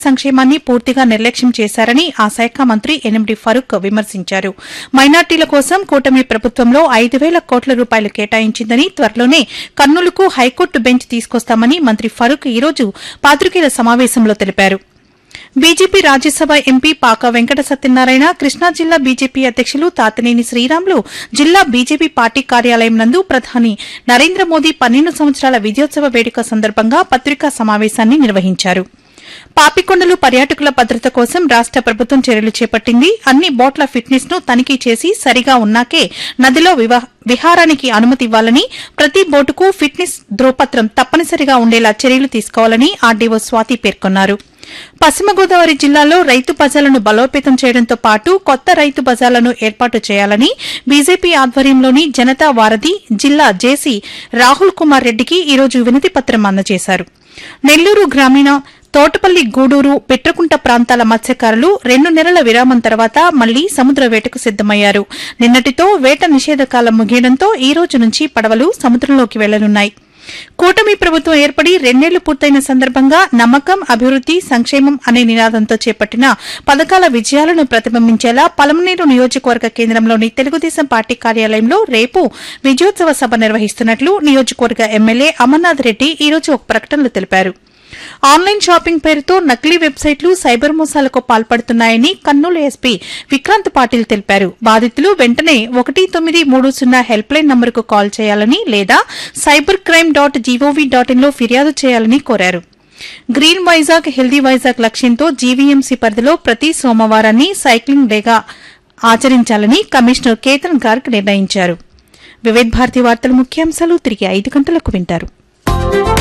సంక్షేమాన్ని పూర్తిగా నిర్లక్ష్యం చేశారని ఆ శాఖ మంత్రి ఎనిమిడి ఫరూక్ విమర్శించారు మైనార్టీల కోసం కూటమి ప్రభుత్వంలో ఐదు వేల కోట్ల రూపాయలు కేటాయించిందని త్వరలోనే కర్నూలుకు హైకోర్టు బెంచ్ తీసుకొస్తామని మంత్రి ఫరూక్ ఈ రోజు పాత్రికేయుల సమావేశంలో తెలిపారు బీజేపీ రాజ్యసభ ఎంపీ పాక వెంకట సత్యనారాయణ కృష్ణా జిల్లా బీజేపీ అధ్యక్షులు తాతనేని శ్రీరాములు జిల్లా బీజేపీ పార్టీ కార్యాలయం నందు ప్రధాని నరేంద్ర మోదీ పన్నెండు సంవత్సరాల విజయోత్సవ వేడుక సందర్భంగా పత్రికా సమావేశాన్ని నిర్వహించారు పాపికొండలు పర్యాటకుల భద్రత కోసం రాష్ట ప్రభుత్వం చర్యలు చేపట్టింది అన్ని బోట్ల ఫిట్నెస్ ను తనిఖీ చేసి సరిగా ఉన్నాకే నదిలో వివా- విహారానికి అనుమతి ఇవ్వాలని ప్రతి బోటుకు ఫిట్నెస్ ధ్రువపత్రం తప్పనిసరిగా ఉండేలా చర్యలు తీసుకోవాలని ఆర్డీఓ స్వాతి పేర్కొన్నారు పశ్చిమ గోదావరి జిల్లాలో రైతు బజార్లను బలోపేతం చేయడంతో పాటు కొత్త రైతు బజార్లను ఏర్పాటు చేయాలని బీజేపీ ఆధ్వర్యంలోని జనతా వారధి జిల్లా జేసీ రాహుల్ కుమార్ రెడ్డికి ఈరోజు వినతి పత్రం అందజేశారు నెల్లూరు గ్రామీణ తోటపల్లి గూడూరు పిట్రకుంట ప్రాంతాల మత్స్యకారులు రెండు నెలల విరామం తర్వాత మళ్లీ సముద్ర వేటకు సిద్దమయ్యారు నిన్నటితో వేట నిషేధకాలం ముగియడంతో ఈ రోజు నుంచి పడవలు సముద్రంలోకి వెళ్లనున్నాయి కూటమి ప్రభుత్వం ఏర్పడి రెండేళ్లు పూర్తయిన సందర్భంగా నమ్మకం అభివృద్ది సంక్షేమం అనే నినాదంతో చేపట్టిన పథకాల విజయాలను ప్రతిబింబించేలా పలమనేరు నియోజకవర్గ కేంద్రంలోని తెలుగుదేశం పార్టీ కార్యాలయంలో రేపు విజయోత్సవ సభ నిర్వహిస్తున్నట్లు నియోజకవర్గ ఎమ్మెల్యే అమర్నాథ్ రెడ్డి ఈ రోజు ఒక ప్రకటనలో తెలిపారు ఆన్లైన్ షాపింగ్ పేరుతో నకిలీ వెబ్సైట్లు సైబర్ మోసాలకు పాల్పడుతున్నాయని కర్నూలు ఎస్పీ విక్రాంత్ పాటిల్ తెలిపారు బాధితులు వెంటనే ఒకటి తొమ్మిది మూడు సున్నా హెల్ప్ లైన్ నంబరుకు కాల్ చేయాలని లేదా cyber crime dot G O V dot ఇన్లో ఫిర్యాదు చేయాలని కోరారు గ్రీన్ వైజాగ్ హెల్దీ వైజాగ్ లక్ష్యంతో జీవీఎంసీ పరిధిలో ప్రతి సోమవారాన్ని సైక్లింగ్ డేగా ఆచరించాలని కమిషనర్ కేతన్ గార్గ్ నిర్ణయించారు వివిధ భారతి వార్తల ముఖ్యాంశాలు తిరిగి ఐదు గంటలకు వింటారు